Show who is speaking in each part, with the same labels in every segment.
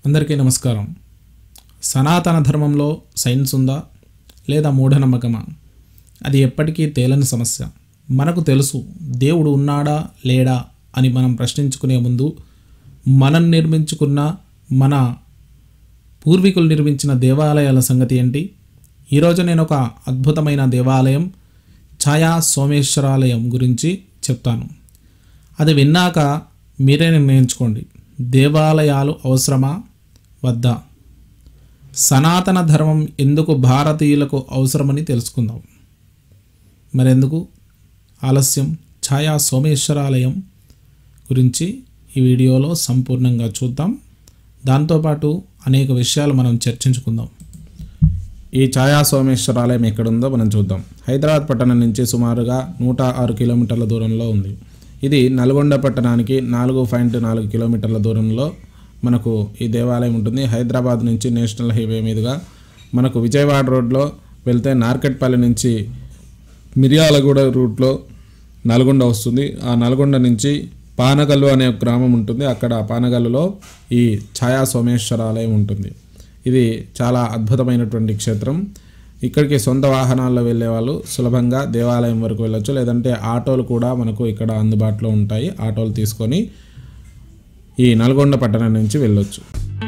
Speaker 1: అందరికీ నమస్కారం సనాతన ధర్మంలో సైన్స్ ఉందా లేదా మూఢనమ్మకమా అది ఎప్పటికీ తేలని సమస్య మనకు తెలుసు దేవుడు ఉన్నాడా లేడా అని మనం ప్రశ్నించుకునే ముందు మనం నిర్మించుకున్న మన పూర్వీకులు నిర్మించిన దేవాలయాల సంగతి ఏంటి ఈరోజు నేను ఒక అద్భుతమైన దేవాలయం ఛాయా సోమేశ్వరాలయం గురించి చెప్తాను అది విన్నాక మీరే నిర్ణయించుకోండి దేవాలయాలు అవసరమా వద్దా సనాతన ధర్మం ఎందుకు భారతీయులకు అవసరమని తెలుసుకుందాం మరెందుకు ఆలస్యం ఛాయా సోమేశ్వరాలయం గురించి ఈ వీడియోలో సంపూర్ణంగా చూద్దాం దాంతోపాటు అనేక విషయాలు మనం చర్చించుకుందాం ఈ ఛాయా సోమేశ్వరాలయం ఎక్కడుందో మనం చూద్దాం హైదరాబాద్ పట్టణం నుంచి సుమారుగా నూట ఆరు కిలోమీటర్ల దూరంలో ఉంది ఇది నల్గొండ పట్టణానికి నాలుగు పాయింట్ నాలుగు కిలోమీటర్ల దూరంలో మనకు ఈ దేవాలయం ఉంటుంది హైదరాబాద్ నుంచి నేషనల్ హైవే మీదుగా మనకు విజయవాడ రోడ్లో వెళ్తే నార్కెట్పల్లి నుంచి మిర్యాలగూడ రూట్లో నల్గొండ వస్తుంది ఆ నల్గొండ నుంచి పానగల్లు అనే ఒక గ్రామం ఉంటుంది అక్కడ పానగల్లులో ఈ ఛాయా సోమేశ్వరాలయం ఉంటుంది ఇది చాలా అద్భుతమైనటువంటి క్షేత్రం ఇక్కడికి సొంత వాహనాల్లో వెళ్ళే వాళ్ళు సులభంగా దేవాలయం వరకు వెళ్ళొచ్చు లేదంటే ఆటోలు కూడా మనకు ఇక్కడ అందుబాటులో ఉంటాయి ఆటోలు తీసుకొని ఈ నల్గొండ పట్టణం నుంచి వెళ్ళొచ్చు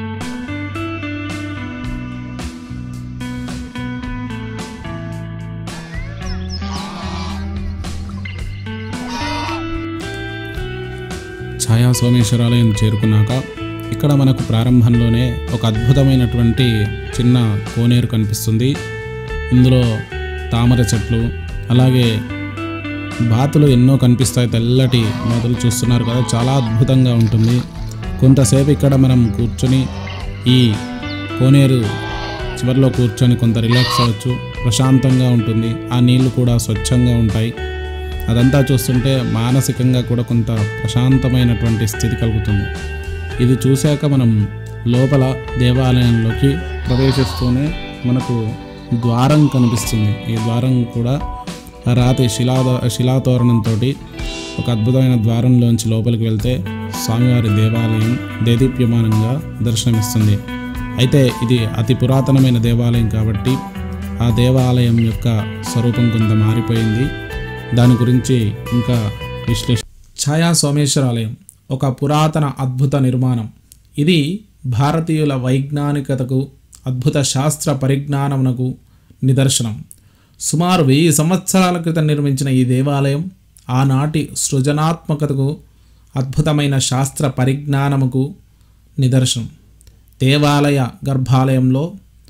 Speaker 1: ఛాయా సోమేశ్వరాలయం చేరుకున్నాక ఇక్కడ మనకు ప్రారంభంలోనే ఒక అద్భుతమైనటువంటి చిన్న కోనేరు కనిపిస్తుంది ఇందులో తామర చెట్లు అలాగే బాతులు ఎన్నో కనిపిస్తాయి తెల్లటి బాతులు చూస్తున్నారు కదా చాలా అద్భుతంగా ఉంటుంది కొంతసేపు ఇక్కడ మనం కూర్చొని ఈ కోనేరు చివరిలో కూర్చొని కొంత రిలాక్స్ అవ్వచ్చు ప్రశాంతంగా ఉంటుంది ఆ నీళ్లు కూడా స్వచ్ఛంగా ఉంటాయి అదంతా చూస్తుంటే మానసికంగా కూడా కొంత ప్రశాంతమైనటువంటి స్థితి కలుగుతుంది ఇది చూశాక మనం లోపల దేవాలయంలోకి ప్రవేశిస్తూనే మనకు ద్వారం కనిపిస్తుంది ఈ ద్వారం కూడా రాతి శిలా శిలాతోరణంతో ఒక అద్భుతమైన ద్వారంలోంచి లోపలికి వెళ్తే స్వామివారి దేవాలయం దేదీప్యమానంగా దర్శనమిస్తుంది అయితే ఇది అతి పురాతనమైన దేవాలయం కాబట్టి ఆ దేవాలయం యొక్క స్వరూపం కొంత మారిపోయింది దాని గురించి ఇంకా విశ్లేష ఛాయా సోమేశ్వరాలయం ఒక పురాతన అద్భుత నిర్మాణం ఇది భారతీయుల వైజ్ఞానికతకు అద్భుత శాస్త్ర పరిజ్ఞానమునకు నిదర్శనం సుమారు వెయ్యి సంవత్సరాల క్రితం నిర్మించిన ఈ దేవాలయం ఆనాటి సృజనాత్మకతకు అద్భుతమైన శాస్త్ర పరిజ్ఞానముకు నిదర్శనం దేవాలయ గర్భాలయంలో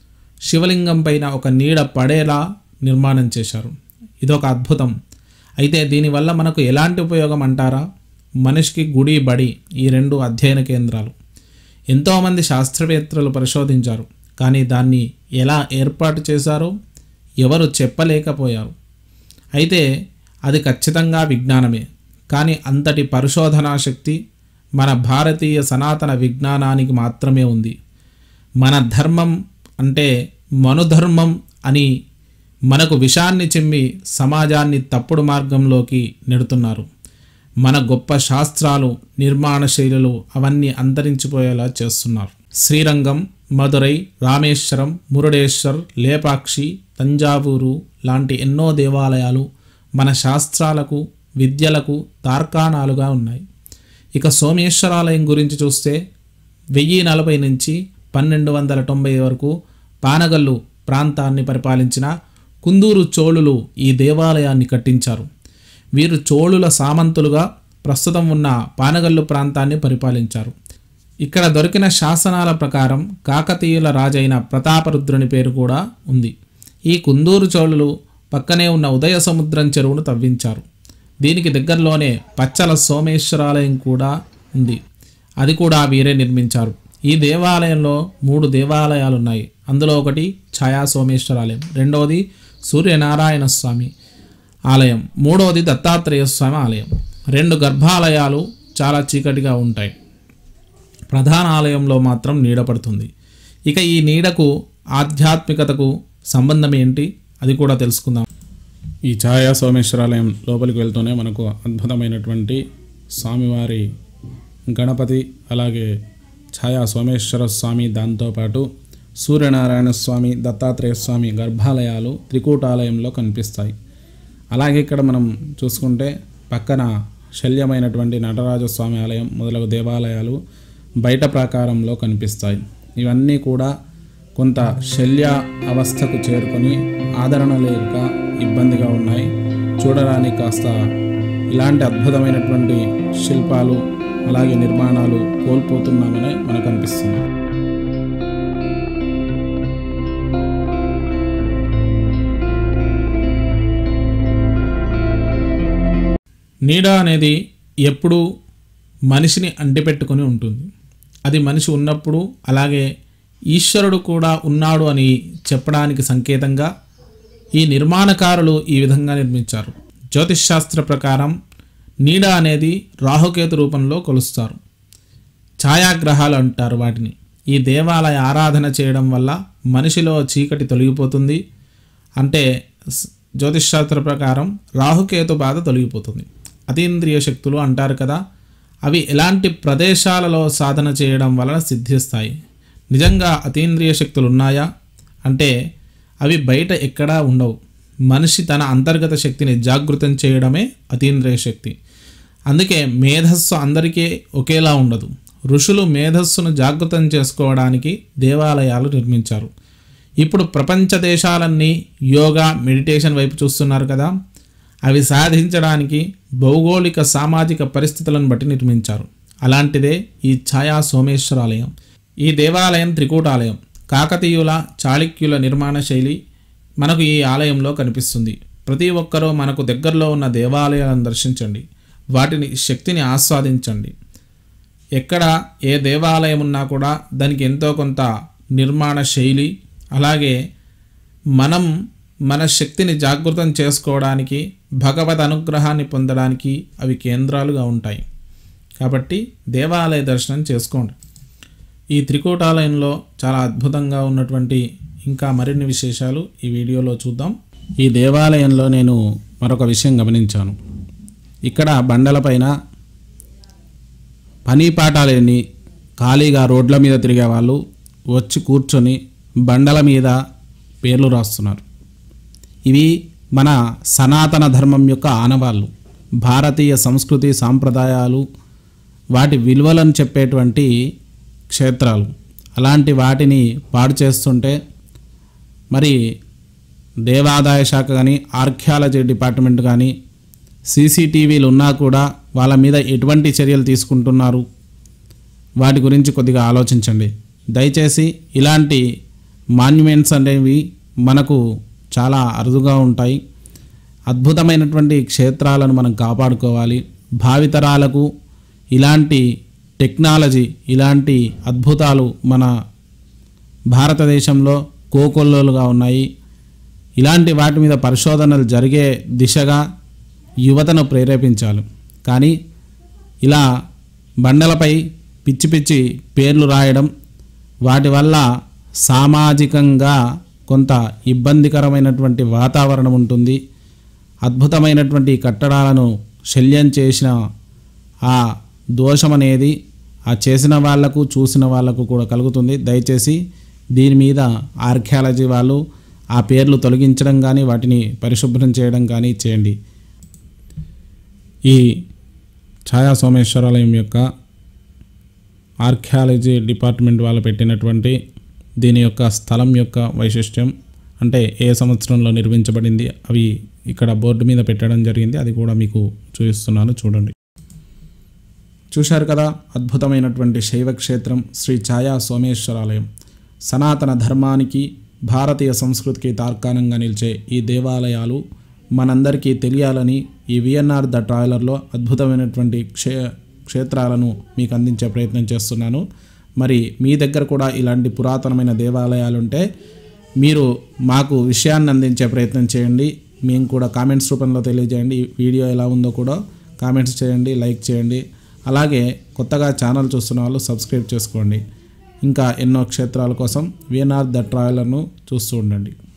Speaker 1: శివలింగం పైన ఒక నీడ పడేలా నిర్మాణం చేశారు ఇదొక అద్భుతం అయితే దీనివల్ల మనకు ఎలాంటి ఉపయోగం అంటారా మనిషికి గుడి బడి ఈ రెండు అధ్యయన కేంద్రాలు ఎంతోమంది శాస్త్రవేత్తలు పరిశోధించారు కానీ దాన్ని ఎలా ఏర్పాటు చేశారో ఎవరు చెప్పలేకపోయారు అయితే అది ఖచ్చితంగా విజ్ఞానమే కానీ అంతటి పరిశోధనా శక్తి మన భారతీయ సనాతన విజ్ఞానానికి మాత్రమే ఉంది మన ధర్మం అంటే మనుధర్మం అని మనకు విషాన్ని చిమ్మి సమాజాన్ని తప్పుడు మార్గంలోకి నెడుతున్నారు మన గొప్ప శాస్త్రాలు నిర్మాణ శైలులు అవన్నీ అంతరించిపోయేలా చేస్తున్నారు శ్రీరంగం మదురై రామేశ్వరం మురుడేశ్వర్ లేపాక్షి తంజావూరు లాంటి ఎన్నో దేవాలయాలు మన శాస్త్రాలకు విద్యలకు తార్కాణాలుగా ఉన్నాయి ఇక సోమేశ్వరాలయం గురించి చూస్తే వెయ్యి నలభై నుంచి పన్నెండు వందల తొంభై వరకు పానగల్లు ప్రాంతాన్ని పరిపాలించిన కుందూరు చోళులు ఈ దేవాలయాన్ని కట్టించారు వీరు చోళుల సామంతులుగా ప్రస్తుతం ఉన్న పానగల్లు ప్రాంతాన్ని పరిపాలించారు ఇక్కడ దొరికిన శాసనాల ప్రకారం కాకతీయుల రాజైన ప్రతాపరుద్రుని పేరు కూడా ఉంది ఈ కుందూరు చోళులు పక్కనే ఉన్న ఉదయ సముద్రం చెరువును తవ్వించారు దీనికి దగ్గరలోనే పచ్చల సోమేశ్వరాలయం కూడా ఉంది అది కూడా వీరే నిర్మించారు ఈ దేవాలయంలో మూడు దేవాలయాలు ఉన్నాయి అందులో ఒకటి ఛాయా సోమేశ్వరాలయం రెండవది సూర్యనారాయణ స్వామి ఆలయం మూడవది దత్తాత్రేయ స్వామి ఆలయం రెండు గర్భాలయాలు చాలా చీకటిగా ఉంటాయి ప్రధాన ఆలయంలో మాత్రం నీడ పడుతుంది ఇక ఈ నీడకు ఆధ్యాత్మికతకు సంబంధం ఏంటి అది కూడా తెలుసుకుందాం ఈ ఛాయా సోమేశ్వరాలయం లోపలికి వెళ్తూనే మనకు అద్భుతమైనటువంటి స్వామివారి గణపతి అలాగే ఛాయా సోమేశ్వర స్వామి దాంతోపాటు సూర్యనారాయణ స్వామి దత్తాత్రేయ స్వామి గర్భాలయాలు త్రికూటాలయంలో కనిపిస్తాయి అలాగే ఇక్కడ మనం చూసుకుంటే పక్కన శల్యమైనటువంటి నటరాజస్వామి ఆలయం మొదలగు దేవాలయాలు బయట ప్రాకారంలో కనిపిస్తాయి ఇవన్నీ కూడా కొంత శల్య అవస్థకు చేరుకొని ఆదరణ లేక ఇబ్బందిగా ఉన్నాయి చూడడానికి కాస్త ఇలాంటి అద్భుతమైనటువంటి శిల్పాలు అలాగే నిర్మాణాలు కోల్పోతున్నామని మనకు అనిపిస్తుంది నీడ అనేది ఎప్పుడూ మనిషిని అంటిపెట్టుకొని ఉంటుంది అది మనిషి ఉన్నప్పుడు అలాగే ఈశ్వరుడు కూడా ఉన్నాడు అని చెప్పడానికి సంకేతంగా ఈ నిర్మాణకారులు ఈ విధంగా నిర్మించారు జ్యోతిష్శాస్త్ర ప్రకారం నీడ అనేది రాహుకేతు రూపంలో కొలుస్తారు ఛాయాగ్రహాలు అంటారు వాటిని ఈ దేవాలయ ఆరాధన చేయడం వల్ల మనిషిలో చీకటి తొలగిపోతుంది అంటే స్- జ్యోతిష్శాస్త్ర ప్రకారం రాహుకేతు బాధ తొలగిపోతుంది అతీంద్రియ శక్తులు అంటారు కదా అవి ఎలాంటి ప్రదేశాలలో సాధన చేయడం వలన సిద్ధిస్తాయి నిజంగా అతీంద్రియ శక్తులు ఉన్నాయా అంటే అవి బయట ఎక్కడా ఉండవు మనిషి తన అంతర్గత శక్తిని జాగృతం చేయడమే అతీంద్రియ శక్తి అందుకే మేధస్సు అందరికీ ఒకేలా ఉండదు ఋషులు మేధస్సును జాగృతం చేసుకోవడానికి దేవాలయాలు నిర్మించారు ఇప్పుడు ప్రపంచ దేశాలన్నీ యోగా మెడిటేషన్ వైపు చూస్తున్నారు కదా అవి సాధించడానికి భౌగోళిక సామాజిక పరిస్థితులను బట్టి నిర్మించారు అలాంటిదే ఈ ఛాయా సోమేశ్వరాలయం ఈ దేవాలయం త్రికూటాలయం కాకతీయుల చాళుక్యుల నిర్మాణ శైలి మనకు ఈ ఆలయంలో కనిపిస్తుంది ప్రతి ఒక్కరూ మనకు దగ్గరలో ఉన్న దేవాలయాలను దర్శించండి వాటిని శక్తిని ఆస్వాదించండి ఎక్కడ ఏ దేవాలయం ఉన్నా కూడా దానికి ఎంతో కొంత నిర్మాణ శైలి అలాగే మనం మన శక్తిని జాగృతం చేసుకోవడానికి భగవద్ అనుగ్రహాన్ని పొందడానికి అవి కేంద్రాలుగా ఉంటాయి కాబట్టి దేవాలయ దర్శనం చేసుకోండి ఈ త్రికూటాలయంలో చాలా అద్భుతంగా ఉన్నటువంటి ఇంకా మరిన్ని విశేషాలు ఈ వీడియోలో చూద్దాం ఈ దేవాలయంలో నేను మరొక విషయం గమనించాను ఇక్కడ బండలపైన పని పాఠాలేని ఖాళీగా రోడ్ల మీద తిరిగే వాళ్ళు వచ్చి కూర్చొని బండల మీద పేర్లు రాస్తున్నారు ఇవి మన సనాతన ధర్మం యొక్క ఆనవాళ్ళు భారతీయ సంస్కృతి సాంప్రదాయాలు వాటి విలువలను చెప్పేటువంటి క్షేత్రాలు అలాంటి వాటిని పాడు చేస్తుంటే మరి దేవాదాయ శాఖ కానీ ఆర్కియాలజీ డిపార్ట్మెంట్ కానీ సీసీటీవీలు ఉన్నా కూడా వాళ్ళ మీద ఎటువంటి చర్యలు తీసుకుంటున్నారు వాటి గురించి కొద్దిగా ఆలోచించండి దయచేసి ఇలాంటి మాన్యుమెంట్స్ అనేవి మనకు చాలా అరుదుగా ఉంటాయి అద్భుతమైనటువంటి క్షేత్రాలను మనం కాపాడుకోవాలి భావితరాలకు ఇలాంటి టెక్నాలజీ ఇలాంటి అద్భుతాలు మన భారతదేశంలో కోకొల్లలుగా ఉన్నాయి ఇలాంటి వాటి మీద పరిశోధనలు జరిగే దిశగా యువతను ప్రేరేపించాలి కానీ ఇలా బండలపై పిచ్చి పిచ్చి పేర్లు రాయడం వాటి వల్ల సామాజికంగా కొంత ఇబ్బందికరమైనటువంటి వాతావరణం ఉంటుంది అద్భుతమైనటువంటి కట్టడాలను శల్యం చేసిన ఆ దోషం అనేది ఆ చేసిన వాళ్లకు చూసిన వాళ్లకు కూడా కలుగుతుంది దయచేసి దీని మీద ఆర్కియాలజీ వాళ్ళు ఆ పేర్లు తొలగించడం కానీ వాటిని పరిశుభ్రం చేయడం కానీ చేయండి ఈ ఛాయా సోమేశ్వరాలయం యొక్క ఆర్కియాలజీ డిపార్ట్మెంట్ వాళ్ళు పెట్టినటువంటి దీని యొక్క స్థలం యొక్క వైశిష్ట్యం అంటే ఏ సంవత్సరంలో నిర్మించబడింది అవి ఇక్కడ బోర్డు మీద పెట్టడం జరిగింది అది కూడా మీకు చూపిస్తున్నాను చూడండి చూశారు కదా అద్భుతమైనటువంటి శైవ క్షేత్రం శ్రీ ఛాయా సోమేశ్వరాలయం సనాతన ధర్మానికి భారతీయ సంస్కృతికి తార్కాణంగా నిలిచే ఈ దేవాలయాలు మనందరికీ తెలియాలని ఈ విఎన్ఆర్ ద ట్రావెలర్లో అద్భుతమైనటువంటి క్షే క్షేత్రాలను మీకు అందించే ప్రయత్నం చేస్తున్నాను మరి మీ దగ్గర కూడా ఇలాంటి పురాతనమైన దేవాలయాలు ఉంటే మీరు మాకు విషయాన్ని అందించే ప్రయత్నం చేయండి మేము కూడా కామెంట్స్ రూపంలో తెలియజేయండి ఈ వీడియో ఎలా ఉందో కూడా కామెంట్స్ చేయండి లైక్ చేయండి అలాగే కొత్తగా ఛానల్ చూస్తున్న వాళ్ళు సబ్స్క్రైబ్ చేసుకోండి ఇంకా ఎన్నో క్షేత్రాల కోసం విఎన్ఆర్ ద ట్రావెలర్ను చూస్తూ ఉండండి